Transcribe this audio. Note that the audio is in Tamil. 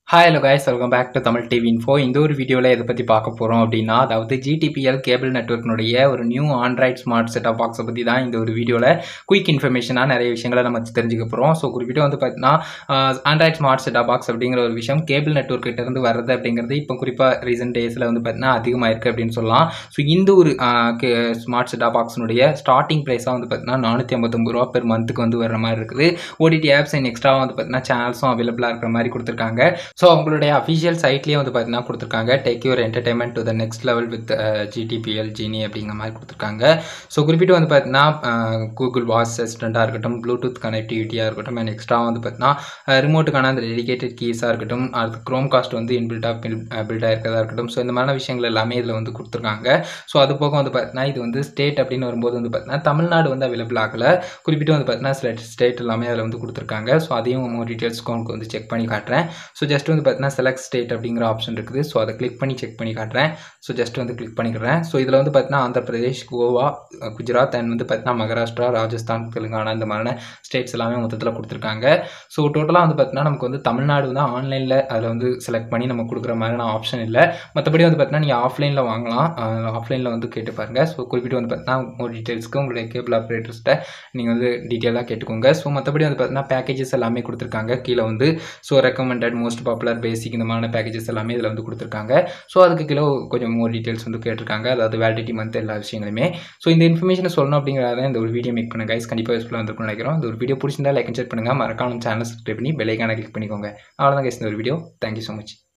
hi hello guys welcome back to Tamil TV info இந்த ஒரு வீடியோவில் எதை பற்றி பார்க்க போகிறோம் அப்படின்னா அதாவது ஜிடிபிஎல் கேபிள் நெட்ஒர்க்கினுடைய ஒரு நியூ ஆண்ட்ராய்ட் ஸ்மார்ட் செட்டப் பாக்ஸை பற்றி தான் இந்த ஒரு வீடியோவில் குயிக் இன்ஃபர்மேஷனாக நிறைய விஷயங்களை நம்ம தெரிஞ்சுக்க போகிறோம் ஸோ குறிப்பிட்டு வந்து பார்த்தீங்கன்னா ஆண்ட்ராய்ட் ஸ்மார்ட் செட்டப் பாக்ஸ் அப்படிங்கிற ஒரு விஷயம் கேபிள் நெட்ஒர்க் கிட்ட இருந்து வர்றது அப்படிங்கிறது இப்போ குறிப்பாக ரீசெண்ட் டேஸில் வந்து பார்த்தீங்கன்னா அதிகமாக இருக்குது அப்படின்னு சொல்லலாம் ஸோ இந்த ஒரு ஸ்மார்ட் செட்டப் பாக்ஸினுடைய ஸ்டார்டிங் ப்ரைஸாக வந்து பார்த்தீங்கன்னா நானூற்றி ஐம்பத்தொம்பது ரூபா பெர் மந்த்துக்கு வந்து வர மாதிரி இருக்குது ஓடிடி ஆப்ஸ் அண்ட் எக்ஸ்ட்ராவாக வந்து பார்த்தீங்கன்னா சேனல்ஸும் அவைலபிளாக இருக்கிற மாதிரி கொடுத்துருக்காங்க ஸோ அவங்களுடைய அஃபிஷியல் சைட்லேயே வந்து பார்த்தீங்கன்னா கொடுத்துருக்காங்க take your entertainment to the next level with GTPL Genie அப்படிங்கிற மாதிரி கொடுத்துருக்காங்க ஸோ குறிப்பிட்டு வந்து பார்த்தீங்கன்னா கூகுள் வாய்ஸ் அசிஸ்டண்ட்டாக இருக்கட்டும் ப்ளூடூத் கனெக்டிவிட்டியாக இருக்கட்டும் அண்ட் எக்ஸ்ட்ரா வந்து பார்த்தீங்கன்னா ரிமோட்டுக்கான அந்த டெடிகேட்டட் கீஸாக இருக்கட்டும் அது க்ரோம் காஸ்ட் வந்து இன்பில்டாக பில்ட் ஆயிருக்கிறதா இருக்கட்டும் ஸோ இந்த மாதிரியான விஷயங்கள் எல்லாமே இதில் வந்து கொடுத்துருக்காங்க ஸோ அது போக வந்து பார்த்தீங்கன்னா இது வந்து ஸ்டேட் அப்படின்னு வரும்போது வந்து பார்த்தீங்கன்னா தமிழ்நாடு வந்து அவைலபிள் ஆகலை குறிப்பிட்டு வந்து பார்த்தீங்கன்னா சில ஸ்டேட் எல்லாமே அதில் வந்து கொடுத்துருக்காங்க ஸோ அதையும் மோர் டீட்டெயில்ஸ்க்கு உங்களுக்கு வந்து செக் பண்ணி காட்டுறேன் ஸோ ஜஸ்ட் வந்து பார்த்தீங்கன்னா செலக்ட் ஸ்டேட் அப்படிங்கிற ஆப்ஷன் இருக்குது ஸோ அதை கிளிக் பண்ணி செக் பண்ணி காட்டுறேன் ஸோ ஜஸ்ட் வந்து கிளிக் பண்ணிக்கிறேன் ஸோ இதில் வந்து பார்த்தீங்கன்னா ஆந்திர பிரதேஷ் கோவா குஜராத் அண்ட் வந்து பார்த்தீங்கன்னா மகாராஷ்டிரா ராஜஸ்தான் தெலுங்கானா இந்த மாதிரியான ஸ்டேட்ஸ் எல்லாமே மொத்தத்தில் கொடுத்துருக்காங்க ஸோ டோட்டலாக வந்து பார்த்தீங்கன்னா நமக்கு வந்து தமிழ்நாடு வந்து ஆன்லைனில் அதில் வந்து செலக்ட் பண்ணி நம்ம கொடுக்குற மாதிரியான ஆப்ஷன் இல்லை மற்றபடி வந்து பார்த்தீங்கன்னா நீங்கள் ஆஃப்லைனில் வாங்கலாம் ஆஃப்லைனில் வந்து கேட்டு பாருங்கள் ஸோ குறிப்பிட்டு வந்து பார்த்தீங்கன்னா ஒரு டீட்டெயில்ஸ்க்கு உங்களுடைய கேபிள் ஆப்ரேட்டர்ஸ்கிட்ட நீங்கள் வந்து டீட்டெயிலாக கேட்டுக்கோங்க ஸோ மற்றபடி வந்து பார்த்தீங்கன்னா பேக்கேஜஸ் எல்லாமே கொடுத்துருக்காங்க கீழே வந்து so recommended most popular basic இந்த மாதிரியான பேக்கேஜஸ் எல்லாமே இதில் வந்து கொடுத்துருக்காங்க ஸோ அதுக்கு கீழே கொஞ்சம் மோர் டீட்டெயில்ஸ் வந்து கேட்டிருக்காங்க அதாவது வேலிடிட்டி மந்த் எல்லா விஷயங்களுமே ஸோ இந்த இன்ஃபர்மேஷனை சொல்லணும் அப்படிங்கிறத இந்த ஒரு வீடியோ மேக் பண்ணுங்க கைஸ் கண்டிப்பாக யூஸ்ஃபுல்லாக வந்துருக்கும் நினைக்கிறோம் இந்த ஒரு வீடியோ பிடிச்சிருந்தா லைக் ஷேர் பண்ணுங்கள் மறக்காம சேனல் சப்ஸ்கிரைப் பண்ணி பெல்லைக்கான கிளிக் பண்ணிக்கோங்க அவ்வளோதான் கைஸ் இந்த ஒரு வீடியோ தேங்க்யூ ஸோ மச்